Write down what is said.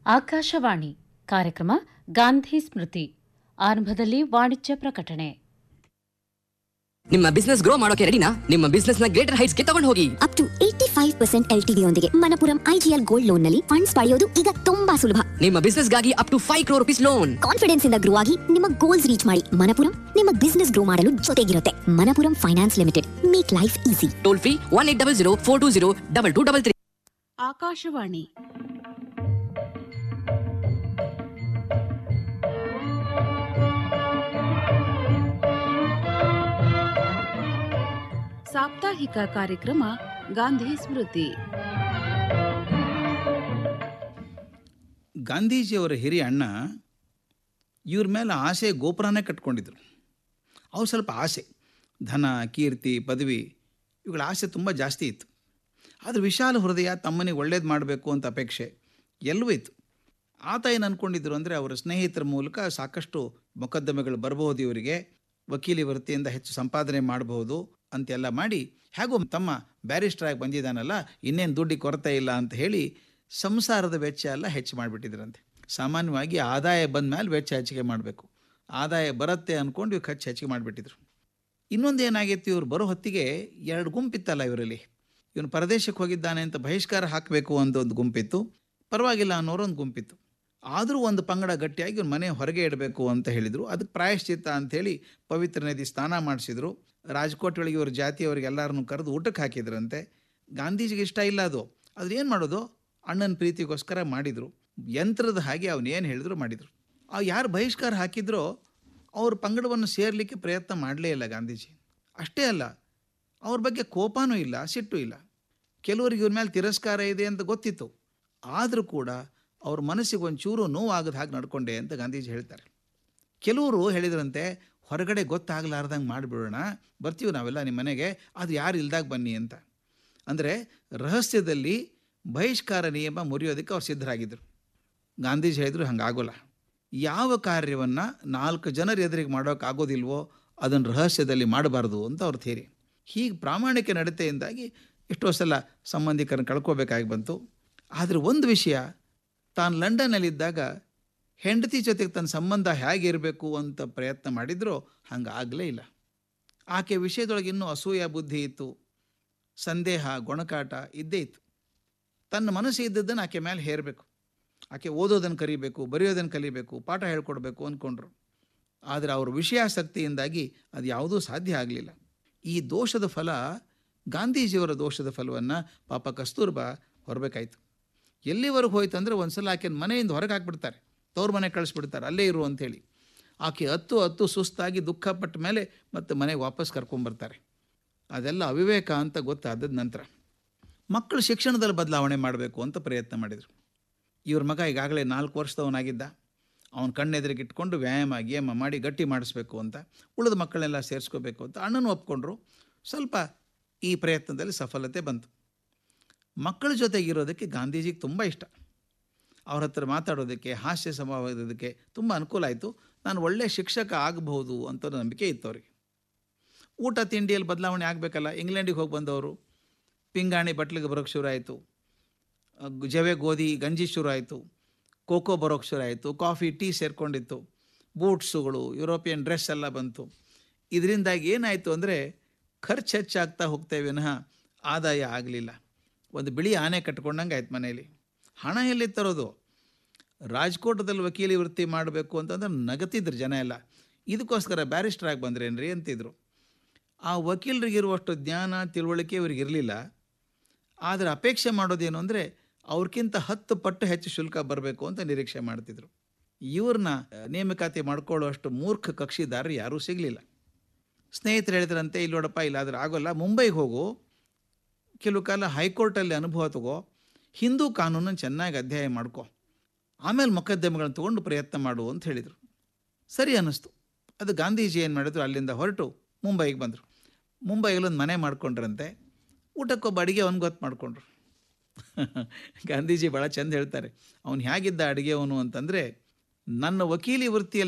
ಆಕಾಶವಾಣಿ ಕಾರ್ಯಕ್ರಮ ಗಾಂಧಿ ಸ್ಮೃತಿ ಆರಂಭದಲ್ಲಿ ವಾಣಿಜ್ಯ ಪ್ರಕಟಣೆ ನಿಮ್ಮ ಬಿಸ್ನೆಸ್ ಗ್ರೋ ಮಾಡೋಕೆ ರೆಡಿನಾ ನಿಮ್ಮ ಬಿಸ್ನೆಸ್ ನ ಗ್ರೇಟರ್ ಹೈಟ್ಸ್ ಗೆ ತಗೊಂಡು ಹೋಗಿ up to eighty five percent L T ಯೊಂದಿಗೆ ಮನಪುರಂ ಐಜಿಎಲ್ ಗೋಲ್ಡ್ ಲೋನ್ ನಲ್ಲಿ ಫಂಡ್ಸ್ ಪಡೆಯೋದು ಈಗ ತುಂಬಾ ಸುಲಭ ನಿಮ್ಮ ಬಿಸ್ನೆಸ್ ಗಾಗಿ up to five crore rupees loan confidence ಇಂದ ಗ್ರೋ ಆಗಿ ನಿಮ್ಮ ಗೋಲ್ಸ್ ರೀಚ್ ಮಾಡಿ ಮನಪುರಂ ನಿಮ್ಮ ಬಿಸ್ನೆಸ್ ಗ್ರೋ ಮಾಡಲು ಜೊತೆಗಿರುತ್ತೆ Manappuram finance limited make life easy toll free one eight double zero four two zero double two double three Akashvani ಸಾಪ್ತಾಹಿಕ ಕಾರ್ಯಕ್ರಮ ಗಾಂಧಿ ಸ್ಮೃತಿ ಗಾಂಧೀಜಿಯವರ ಹಿರಿಯ ಅಣ್ಣ ಇವ್ರ ಮೇಲೆ ಆಸೆ ಗೋಪುರನೇ ಕಟ್ಕೊಂಡಿದ್ರು ಅವ್ರು ಸ್ವಲ್ಪ ಆಸೆ ಧನ ಕೀರ್ತಿ ಪದವಿ ಇವುಗಳ ಆಸೆ ತುಂಬ ಜಾಸ್ತಿ ಇತ್ತು ಆದರೆ ವಿಶಾಲ ಹೃದಯ ತಮ್ಮನಿಗೆ ಒಳ್ಳೇದು ಮಾಡಬೇಕು ಅಂತ ಅಪೇಕ್ಷೆ ಎಲ್ಲವೂ ಇತ್ತು ಆತ ಏನು ಅಂದ್ಕೊಂಡಿದ್ರು ಅಂದರೆ ಅವರ ಸ್ನೇಹಿತರ ಮೂಲಕ ಸಾಕಷ್ಟು ಮೊಕದ್ದಮೆಗಳು ಬರಬಹುದು ಇವರಿಗೆ ವಕೀಲಿ ವೃತ್ತಿಯಿಂದ ಹೆಚ್ಚು ಸಂಪಾದನೆ ಮಾಡಬಹುದು ಅಂತೆಲ್ಲ ಮಾಡಿ ಹೇಗೂ ತಮ್ಮ ಬ್ಯಾರಿಸ್ಟರಾಗಿ ಬಂದಿದ್ದಾನಲ್ಲ ಇನ್ನೇನು ದುಡ್ಡಿಗೆ ಕೊರತೆ ಇಲ್ಲ ಅಂತ ಹೇಳಿ ಸಂಸಾರದ ವೆಚ್ಚ ಎಲ್ಲ ಹೆಚ್ಚು ಮಾಡಿಬಿಟ್ಟಿದ್ರಂತೆ ಸಾಮಾನ್ಯವಾಗಿ ಆದಾಯ ಬಂದ ಮೇಲೆ ವೆಚ್ಚ ಹೆಚ್ಚಿಗೆ ಮಾಡಬೇಕು ಆದಾಯ ಬರುತ್ತೆ ಅಂದ್ಕೊಂಡು ಇವ್ರು ಖರ್ಚು ಹೆಚ್ಚಿಗೆ ಮಾಡಿಬಿಟ್ಟಿದ್ರು ಇನ್ನೊಂದು ಏನಾಗಿತ್ತು ಇವ್ರು ಬರೋ ಹೊತ್ತಿಗೆ ಎರಡು ಗುಂಪಿತ್ತಲ್ಲ ಇವರಲ್ಲಿ ಇವನು ಪರದೇಶಕ್ಕೆ ಹೋಗಿದ್ದಾನೆ ಅಂತ ಬಹಿಷ್ಕಾರ ಹಾಕಬೇಕು ಅಂತ ಒಂದು ಗುಂಪಿತ್ತು ಪರವಾಗಿಲ್ಲ ಅನ್ನೋರೊಂದು ಗುಂಪಿತ್ತು ಆದರೂ ಒಂದು ಪಂಗಡ ಗಟ್ಟಿಯಾಗಿ ಇವ್ನ ಮನೆ ಹೊರಗೆ ಇಡಬೇಕು ಅಂತ ಹೇಳಿದರು ಅದಕ್ಕೆ ಪ್ರಾಯಶ್ಚಿತ್ತ ಅಂಥೇಳಿ ಪವಿತ್ರ ನದಿ ಸ್ನಾನ ಮಾಡಿಸಿದ್ರು ರಾಜ್ಕೋಟ್ ಒಳಗೆ ಇವ್ರ ಜಾತಿಯವರಿಗೆ ಎಲ್ಲರನ್ನು ಕರೆದು ಊಟಕ್ಕೆ ಹಾಕಿದ್ರಂತೆ ಗಾಂಧೀಜಿಗೆ ಇಷ್ಟ ಇಲ್ಲ ಅದು ಆದ್ರೆ ಏನು ಮಾಡೋದು ಅಣ್ಣನ ಪ್ರೀತಿಗೋಸ್ಕರ ಮಾಡಿದರು ಯಂತ್ರದ ಹಾಗೆ ಅವನು ಏನು ಹೇಳಿದ್ರು ಮಾಡಿದರು ಆ ಯಾರು ಬಹಿಷ್ಕಾರ ಹಾಕಿದ್ರೋ ಅವ್ರ ಪಂಗಡವನ್ನು ಸೇರಲಿಕ್ಕೆ ಪ್ರಯತ್ನ ಮಾಡಲೇ ಇಲ್ಲ ಗಾಂಧೀಜಿ ಅಷ್ಟೇ ಅಲ್ಲ ಅವ್ರ ಬಗ್ಗೆ ಕೋಪನೂ ಇಲ್ಲ ಸಿಟ್ಟು ಇಲ್ಲ ಕೆಲವರಿಗೆ ಇವ್ರ ಮೇಲೆ ತಿರಸ್ಕಾರ ಇದೆ ಅಂತ ಗೊತ್ತಿತ್ತು ಆದರೂ ಕೂಡ ಅವ್ರ ಮನಸ್ಸಿಗೆ ಒಂಚೂರು ನೋವಾಗದ ಹಾಗೆ ನಡ್ಕೊಂಡೆ ಅಂತ ಗಾಂಧೀಜಿ ಹೇಳ್ತಾರೆ ಕೆಲವರು ಹೇಳಿದ್ರಂತೆ ಹೊರಗಡೆ ಗೊತ್ತಾಗಲಾರ್ದಂಗೆ ಮಾಡಿಬಿಡೋಣ ಬರ್ತೀವಿ ನಾವೆಲ್ಲ ನಿಮ್ಮ ಮನೆಗೆ ಅದು ಯಾರು ಇಲ್ದಾಗ ಬನ್ನಿ ಅಂತ ಅಂದರೆ ರಹಸ್ಯದಲ್ಲಿ ಬಹಿಷ್ಕಾರ ನಿಯಮ ಮುರಿಯೋದಕ್ಕೆ ಅವ್ರು ಸಿದ್ಧರಾಗಿದ್ದರು ಗಾಂಧೀಜಿ ಹೇಳಿದ್ರು ಹಂಗಾಗೋಲ್ಲ ಯಾವ ಕಾರ್ಯವನ್ನು ನಾಲ್ಕು ಜನರ ಎದುರಿಗೆ ಮಾಡೋಕ್ಕಾಗೋದಿಲ್ವೋ ಅದನ್ನು ರಹಸ್ಯದಲ್ಲಿ ಮಾಡಬಾರ್ದು ಅಂತ ಅವ್ರ ಥೇರಿ ಹೀಗೆ ಪ್ರಾಮಾಣಿಕ ನಡತೆಯಿಂದಾಗಿ ಎಷ್ಟೋ ಸಲ ಸಂಬಂಧಿಕರನ್ನು ಕಳ್ಕೋಬೇಕಾಗಿ ಬಂತು ಆದರೆ ಒಂದು ವಿಷಯ ತಾನು ಲಂಡನ್ನಲ್ಲಿದ್ದಾಗ ಹೆಂಡತಿ ಜೊತೆಗೆ ತನ್ನ ಸಂಬಂಧ ಹೇಗಿರಬೇಕು ಅಂತ ಪ್ರಯತ್ನ ಮಾಡಿದ್ರೋ ಹಂಗೆ ಆಗಲೇ ಇಲ್ಲ ಆಕೆ ವಿಷಯದೊಳಗೆ ಇನ್ನೂ ಅಸೂಯ ಬುದ್ಧಿ ಇತ್ತು ಸಂದೇಹ ಗೊಣಕಾಟ ಇದ್ದೇ ಇತ್ತು ತನ್ನ ಮನಸ್ಸು ಇದ್ದದ್ದನ್ನು ಆಕೆ ಮೇಲೆ ಹೇರಬೇಕು ಆಕೆ ಓದೋದನ್ನು ಕಲಿಬೇಕು ಬರೆಯೋದನ್ನು ಕಲಿಬೇಕು ಪಾಠ ಹೇಳ್ಕೊಡ್ಬೇಕು ಅಂದ್ಕೊಂಡ್ರು ಆದರೆ ಅವ್ರ ವಿಷಯಾಸಕ್ತಿಯಿಂದಾಗಿ ಅದು ಯಾವುದೂ ಸಾಧ್ಯ ಆಗಲಿಲ್ಲ ಈ ದೋಷದ ಫಲ ಗಾಂಧೀಜಿಯವರ ದೋಷದ ಫಲವನ್ನು ಪಾಪ ಕಸ್ತೂರ್ಬಾ ಹೊರಬೇಕಾಯ್ತು ಎಲ್ಲಿವರೆಗೆ ಹೋಯ್ತು ಅಂದರೆ ಒಂದು ಸಲ ಆಕೆನ ಮನೆಯಿಂದ ಹೊರಗೆ ಹಾಕ್ಬಿಡ್ತಾರೆ ತವ್ರ ಮನೆ ಕಳಿಸ್ಬಿಡ್ತಾರೆ ಅಲ್ಲೇ ಇರು ಅಂಥೇಳಿ ಆಕೆ ಹತ್ತು ಹತ್ತು ಸುಸ್ತಾಗಿ ದುಃಖಪಟ್ಟ ಮೇಲೆ ಮತ್ತೆ ಮನೆಗೆ ವಾಪಸ್ ಕರ್ಕೊಂಬರ್ತಾರೆ ಅದೆಲ್ಲ ಅವಿವೇಕ ಅಂತ ಗೊತ್ತಾದ ನಂತರ ಮಕ್ಕಳು ಶಿಕ್ಷಣದಲ್ಲಿ ಬದಲಾವಣೆ ಮಾಡಬೇಕು ಅಂತ ಪ್ರಯತ್ನ ಮಾಡಿದರು ಇವ್ರ ಮಗ ಈಗಾಗಲೇ ನಾಲ್ಕು ವರ್ಷದವನಾಗಿದ್ದ ಅವನ ಕಣ್ಣೆದುರಿಗೆ ಇಟ್ಕೊಂಡು ವ್ಯಾಯಾಮ ಗೇಮ ಮಾಡಿ ಗಟ್ಟಿ ಮಾಡಿಸ್ಬೇಕು ಅಂತ ಉಳಿದ ಮಕ್ಕಳನ್ನೆಲ್ಲ ಸೇರಿಸ್ಕೋಬೇಕು ಅಂತ ಅಣ್ಣನೂ ಒಪ್ಕೊಂಡ್ರು ಸ್ವಲ್ಪ ಈ ಪ್ರಯತ್ನದಲ್ಲಿ ಸಫಲತೆ ಬಂತು ಮಕ್ಕಳ ಜೊತೆಗಿರೋದಕ್ಕೆ ಗಾಂಧೀಜಿಗೆ ತುಂಬ ಇಷ್ಟ ಅವ್ರ ಹತ್ರ ಮಾತಾಡೋದಕ್ಕೆ ಹಾಸ್ಯ ಸಮವಾದಕ್ಕೆ ತುಂಬ ಅನುಕೂಲ ಆಯಿತು ನಾನು ಒಳ್ಳೆಯ ಶಿಕ್ಷಕ ಆಗಬಹುದು ಅಂತ ನಂಬಿಕೆ ಇತ್ತು ಅವರಿಗೆ ಊಟ ತಿಂಡಿಯಲ್ಲಿ ಬದಲಾವಣೆ ಆಗಬೇಕಲ್ಲ ಇಂಗ್ಲೆಂಡಿಗೆ ಹೋಗಿ ಬಂದವರು ಪಿಂಗಾಣಿ ಬಟ್ಲಿಗೆ ಬರೋಕ್ಕೆ ಶುರು ಆಯಿತು ಜವೆ ಗೋಧಿ ಗಂಜಿ ಶುರು ಆಯಿತು ಕೋಕೋ ಬರೋಕ್ಕೆ ಶುರು ಆಯಿತು ಕಾಫಿ ಟೀ ಸೇರಿಕೊಂಡಿತ್ತು ಬೂಟ್ಸುಗಳು ಯುರೋಪಿಯನ್ ಡ್ರೆಸ್ ಎಲ್ಲ ಬಂತು ಇದರಿಂದಾಗಿ ಏನಾಯಿತು ಅಂದರೆ ಖರ್ಚು ಹೆಚ್ಚಾಗ್ತಾ ಹೋಗ್ತೇವೆ ವಿನಃ ಆದಾಯ ಆಗಲಿಲ್ಲ ಒಂದು ಬಿಳಿ ಆನೆ ಕಟ್ಕೊಂಡಂಗೆ ಆಯ್ತು ಮನೆಯಲ್ಲಿ ಹಣ ಎಲ್ಲಿ ತರೋದು ರಾಜ್ಕೋಟದಲ್ಲಿ ವಕೀಲಿ ವೃತ್ತಿ ಮಾಡಬೇಕು ಅಂತಂದ್ರೆ ನಗತಿದ್ರು ಜನ ಎಲ್ಲ ಇದಕ್ಕೋಸ್ಕರ ಬ್ಯಾರಿಸ್ಟರಾಗಿ ಬಂದ್ರೇನ್ರಿ ಅಂತಿದ್ರು ಆ ವಕೀಲರಿಗಿರುವಷ್ಟು ಜ್ಞಾನ ತಿಳುವಳಿಕೆ ಇವ್ರಿಗೆ ಇರಲಿಲ್ಲ ಆದರೆ ಅಪೇಕ್ಷೆ ಮಾಡೋದೇನು ಅಂದರೆ ಅವ್ರಿಗಿಂತ ಹತ್ತು ಪಟ್ಟು ಹೆಚ್ಚು ಶುಲ್ಕ ಬರಬೇಕು ಅಂತ ನಿರೀಕ್ಷೆ ಮಾಡ್ತಿದ್ರು ಇವ್ರನ್ನ ನೇಮಕಾತಿ ಮಾಡ್ಕೊಳ್ಳುವಷ್ಟು ಮೂರ್ಖ ಕಕ್ಷಿದಾರರು ಯಾರೂ ಸಿಗಲಿಲ್ಲ ಸ್ನೇಹಿತರು ಹೇಳಿದ್ರಂತೆ ಇಲ್ಲಿ ನೋಡಪ್ಪ ಇಲ್ಲಾದ್ರೆ ಆಗೋಲ್ಲ ಮುಂಬೈಗೆ ಹೋಗು ಕೆಲವು ಕಾಲ ಹೈಕೋರ್ಟಲ್ಲಿ ಅನುಭವ ತಗೋ ಹಿಂದೂ ಕಾನೂನನ್ನು ಚೆನ್ನಾಗಿ ಅಧ್ಯಯನ ಮಾಡ್ಕೊ ಆಮೇಲೆ ಮೊಕದ್ದಮೆಗಳನ್ನು ತೊಗೊಂಡು ಪ್ರಯತ್ನ ಮಾಡು ಅಂತ ಹೇಳಿದರು ಸರಿ ಅನ್ನಿಸ್ತು ಅದು ಗಾಂಧೀಜಿ ಏನು ಮಾಡಿದ್ರು ಅಲ್ಲಿಂದ ಹೊರಟು ಮುಂಬೈಗೆ ಬಂದರು ಮುಂಬೈಯಲ್ಲಿ ಒಂದು ಮನೆ ಮಾಡ್ಕೊಂಡ್ರಂತೆ ಊಟಕ್ಕೊಬ್ಬ ಅಡುಗೆ ಅವ್ನು ಗೊತ್ತು ಮಾಡಿಕೊಂಡ್ರು ಗಾಂಧೀಜಿ ಭಾಳ ಚಂದ ಹೇಳ್ತಾರೆ ಅವ್ನು ಹೇಗಿದ್ದ ಅಡುಗೆಯವನು ಅಂತಂದರೆ ನನ್ನ ವಕೀಲಿ ವೃತ್ತಿಯಲ್ಲಿ